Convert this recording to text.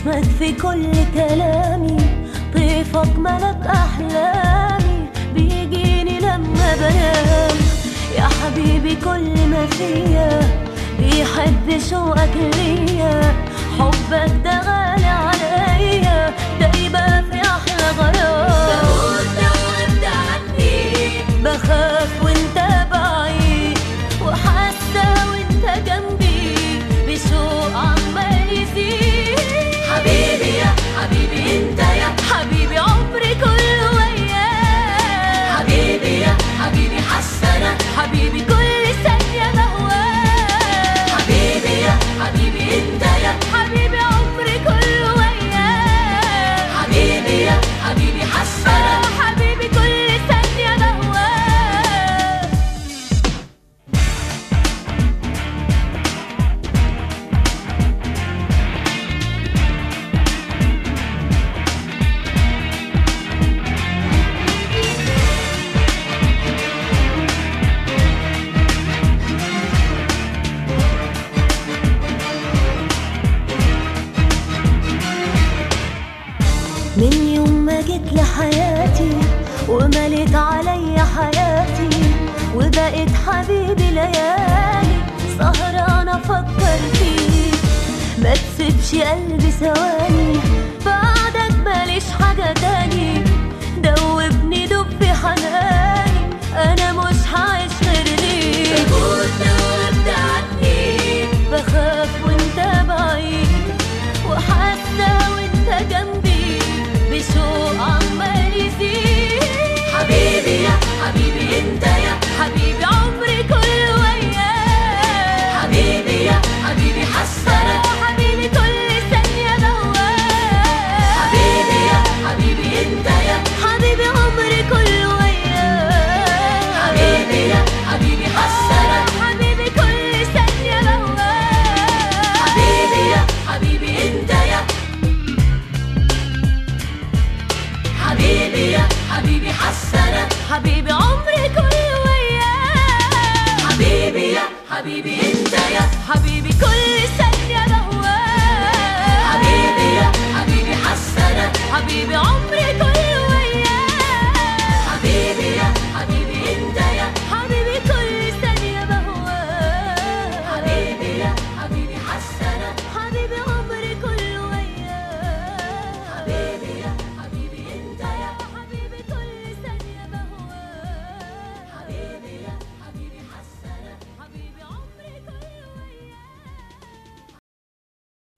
اسمك في كل كلامي طيفك ملك أحلامي بيجيني لما بنام يا حبيبي كل ما فيا بيحب شوقك ليا حبك ده غالي عليا ده يبقى في أحلى غرام بموت لو غبت عني بخاف وانت بعيد وحاسة وانت جنبي بشوق عمال يزيد حبيبي يا حبيبي انت يا حبيبي عمري كله وياك حبيبي يا حبيبي حسنا حبيبي كل ثانية بهواك حبيبي يا حبيبي انت يا حبيبي عمري كله وياك حبيبي يا حبيبي حسنا حبيبي كل ثانية بهواك من يوم ما جيت لحياتي ومليت عليا حياتي وبقيت حبيبي ليالي سهرانة افكر فيك ما تسيبش قلبي ثواني بعدك ماليش حاجة تاني دوبني دب في حناني انا مش هعيش غير ليك بموت لو غبت عني بخاف وانت بعيد وحاسة وانت جنبي بشوق عمال يزيد حبيبي يا حبيبي انت يا حبيبي عمري كله وياك حبيبي يا حبيبي حسنا حبيبي كل ثانية بهواك حبيبي يا حبيبي انت يا حبيبي عمري كله وياك حبيبي يا حبيبي حسنا حبيبي كل ثانية بهواك حبيبي يا حبيبي انت يا حبيبي يا حبيبي حسنا حبيبي عمري كله وياك حبيبي يا حبيبي انت يا حبيبي كل ثانية بهواك حبيبي يا حبيبي حسنا حبيبي عمري